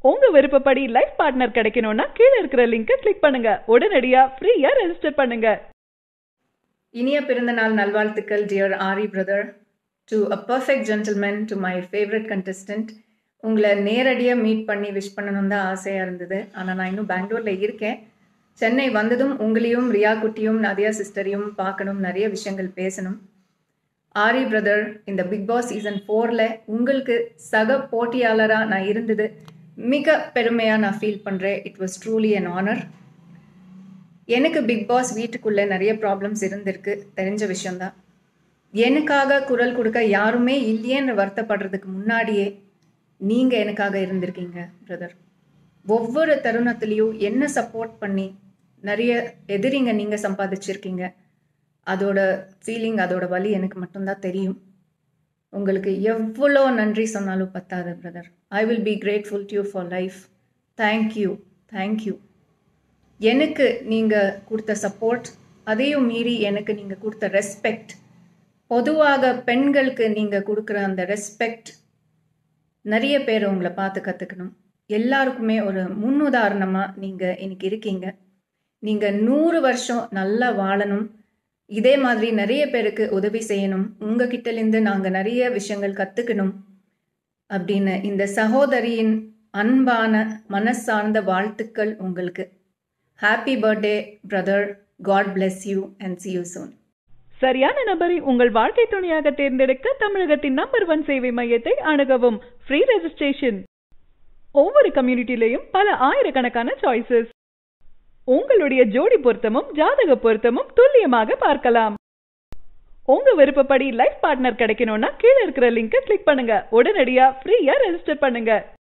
உங்க விருப்பப்படி life partner கிடைக்கணும்னா கீழே இருக்கிற லிங்கை கிளிக் பண்ணுங்க உடனடியா ஃப்ரீயா ரெஜிஸ்டர் பண்ணுங்க இனிய பிறந்தநாள் நல்வாழ்த்துக்கள் dear Aari brother to a perfect gentleman to my favourite contestant உங்களை நேரடியாக மீட் பண்ணி விஷ் பண்ணணும் தான் ஆசையாக இருந்தது ஆனால் நான் இன்னும் பெங்களூரில் இருக்கேன் சென்னை வந்ததும் உங்களையும் ரியா குட்டியும் நதியா சிஸ்டரையும் பார்க்கணும் நிறைய விஷயங்கள் பேசணும் ஆரி பிரதர் இந்த பிக் பாஸ் சீசன் ஃபோரில் உங்களுக்கு சக போட்டியாளராக நான் இருந்தது மிக பெருமையாக நான் ஃபீல் பண்ணுறேன் it was truly an honour எனக்கு பிக் பாஸ் வீட்டுக்குள்ளே நிறைய ப்ராப்ளம்ஸ் இருந்திருக்கு தெரிஞ்ச விஷயந்தான் எனக்காக குரல் கொடுக்க யாருமே இல்லையேன்னு வருத்தப்படுறதுக்கு முன்னாடியே நீங்கள் எனக்காக இருந்திருக்கீங்க பிரதர் ஒவ்வொரு தருணத்துலேயும் என்ன சப்போர்ட் பண்ணி நிறைய எதிரிங்க நீங்கள் சம்பாதிச்சிருக்கீங்க அதோட ஃபீலிங் அதோட வலி எனக்கு மட்டும்தான் தெரியும் உங்களுக்கு எவ்வளோ நன்றி சொன்னாலும் பத்தாது brother I will be grateful to for life thank you thank you எனக்கு நீங்கள் கொடுத்த சப்போர்ட் அதையும் மீறி எனக்கு நீங்கள் கொடுத்த ரெஸ்பெக்ட் பொதுவாக பெண்களுக்கு நீங்கள் கொடுக்குற அந்த ரெஸ்பெக்ட் நிறைய பேர் உங்களை பார்த்து கற்றுக்கணும் எல்லாருக்குமே ஒரு முன்னுதாரணமாக நீங்கள் இன்னைக்கு இருக்கீங்க நீங்கள் நூறு வருஷம் நல்லா வாழணும் இதே மாதிரி நிறைய பேருக்கு உதவி செய்யணும் உங்ககிட்டலேருந்து நாங்கள் நிறைய விஷயங்கள் கற்றுக்கணும் அப்படின்னு இந்த சகோதரியின் அன்பான மனசார்ந்த வாழ்த்துக்கள் உங்களுக்கு happy birthday brother God bless you and see you soon சரியான நபரை உங்கள் வாழ்க்கை துணையாக தேர்ந்தெடுக்க தமிழகத்தின் நம்பர் ஒன் சேவை மையத்தை அணுகவும் ஃப்ரீ ரெஜிஸ்ட்ரேஷன் ஒவ்வொரு கம்யூனிட்டிலையும் பல ஆயிரக்கணக்கான சாய்ஸஸ் உங்களுடைய ஜோடி பொருத்தமும் ஜாதக பொருத்தமும் துல்லியமாக பார்க்கலாம் உங்க விருப்பப்படி லைஃப் பார்ட்னர் கிடைக்கணும்னா கீழே இருக்கிற லிங்கை கிளிக் பண்ணுங்க உடனடியா ஃப்ரீயா ரெஜிஸ்டர் பண்ணுங்க